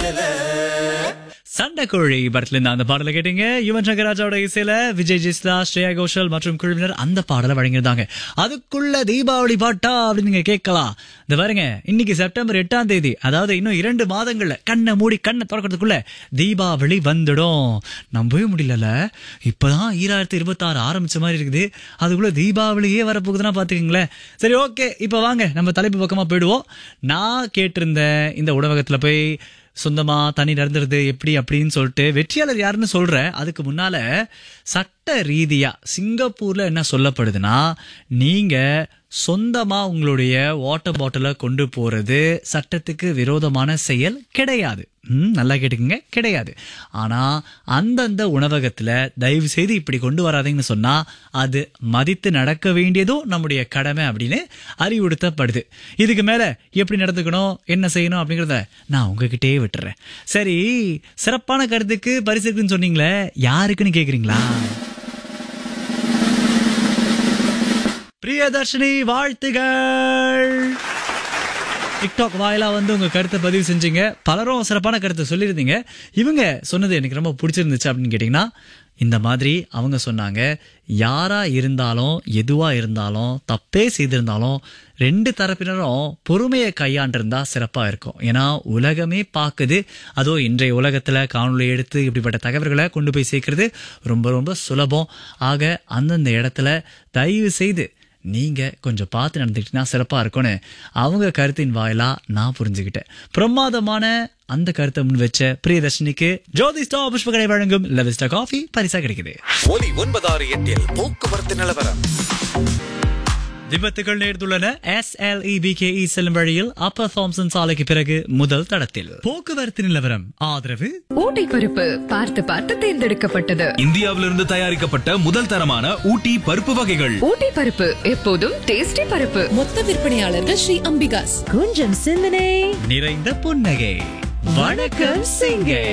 சண்டைக்கோழி படத்துல இருந்து அந்த பாடலை கேட்டீங்க யுவன் சங்கர் ராஜாவோட இசையில விஜய் ஜிஸ்லா ஸ்ரேயா கோஷல் மற்றும் குழுவினர் அந்த பாடலை வழங்கியிருந்தாங்க அதுக்குள்ள தீபாவளி பாட்டா அப்படின்னு நீங்க கேட்கலாம் இந்த பாருங்க இன்னைக்கு செப்டம்பர் எட்டாம் தேதி அதாவது இன்னும் இரண்டு மாதங்கள்ல கண்ணை மூடி கண்ணை திறக்கிறதுக்குள்ள தீபாவளி வந்துடும் நம்பவே முடியல இப்பதான் ஈராயிரத்தி இருபத்தி ஆறு ஆரம்பிச்ச மாதிரி இருக்குது அதுக்குள்ள தீபாவளியே வரப்போகுதுன்னா பாத்துக்கங்களேன் சரி ஓகே இப்ப வாங்க நம்ம தலைப்பு பக்கமா போயிடுவோம் நான் கேட்டிருந்தேன் இந்த உணவகத்துல போய் சொந்தமா தனி நடந்துருது எப்படி அப்படின்னு சொல்லிட்டு வெற்றியாளர் யாருன்னு சொல்றேன் அதுக்கு முன்னால சட்ட ரீதியா சிங்கப்பூர்ல என்ன சொல்லப்படுதுன்னா நீங்க சொந்தமா உங்களுடைய வாட்டர் பாட்டிலை கொண்டு போறது சட்டத்துக்கு விரோதமான செயல் கிடையாது ம், நல்லா கேட்டுக்கங்க கிடையாது ஆனா அந்தந்த உணவகத்துல தயவு செய்து இப்படி கொண்டு வராதீங்கன்னு சொன்னா அது மதித்து நடக்க வேண்டியதும் நம்முடைய கடமை அப்படின்னு அறிவுறுத்தப்படுது இதுக்கு மேல எப்படி நடந்துக்கணும் என்ன செய்யணும் அப்படிங்கறத நான் உங்ககிட்டயே விட்டுறேன் சரி சிறப்பான கருத்துக்கு பரிசு இருக்குன்னு சொன்னீங்களே யாருக்குன்னு கேக்குறீங்களா பிரியதர்ஷினி வாழ்த்துகள் டிக்டாக் வாயிலா வந்து உங்க கருத்தை பதிவு செஞ்சீங்க பலரும் சிறப்பான கருத்தை சொல்லியிருந்தீங்க இவங்க சொன்னது எனக்கு ரொம்ப பிடிச்சிருந்துச்சு அப்படின்னு கேட்டிங்கன்னா இந்த மாதிரி அவங்க சொன்னாங்க யாரா இருந்தாலும் எதுவா இருந்தாலும் தப்பே செய்திருந்தாலும் ரெண்டு தரப்பினரும் பொறுமையை கையாண்டிருந்தா சிறப்பா இருக்கும் ஏன்னா உலகமே பார்க்குது அதோ இன்றைய உலகத்துல காணொளி எடுத்து இப்படிப்பட்ட தகவல்களை கொண்டு போய் சேர்க்கறது ரொம்ப ரொம்ப சுலபம் ஆக அந்தந்த இடத்துல தயவு செய்து நீங்க கொஞ்சம் பார்த்து நடந்துக்கிட்டீங்கன்னா சிறப்பா இருக்கும்னு அவங்க கருத்தின் வாயிலா நான் புரிஞ்சுக்கிட்டேன் பிரமாதமான அந்த கருத்தை முன் வச்ச பிரியதர்ஷினிக்கு ஜோதி ஸ்டா புஷ்பகரை வழங்கும் லெவிஸ்டா காஃபி பரிசா கிடைக்குது ஒலி ஒன்பதாறு எட்டில் போக்குவரத்து நிலவரம் விபத்துகள் நேர்ந்துள்ளன எஸ் எல் இ செல்லும் வழியில் அப்பர் தாம்சன் சாலைக்கு பிறகு முதல் தடத்தில் போக்குவரத்து நிலவரம் ஆதரவு ஊட்டி பருப்பு பார்த்து பார்த்து தேர்ந்தெடுக்கப்பட்டது இந்தியாவிலிருந்து தயாரிக்கப்பட்ட முதல் தரமான ஊட்டி பருப்பு வகைகள் ஊட்டி பருப்பு எப்போதும் டேஸ்டி பருப்பு மொத்த விற்பனையாளர்கள் ஸ்ரீ அம்பிகாஸ் கொஞ்சம் சிந்தனை நிறைந்த புன்னகை வணக்கம் சிங்கை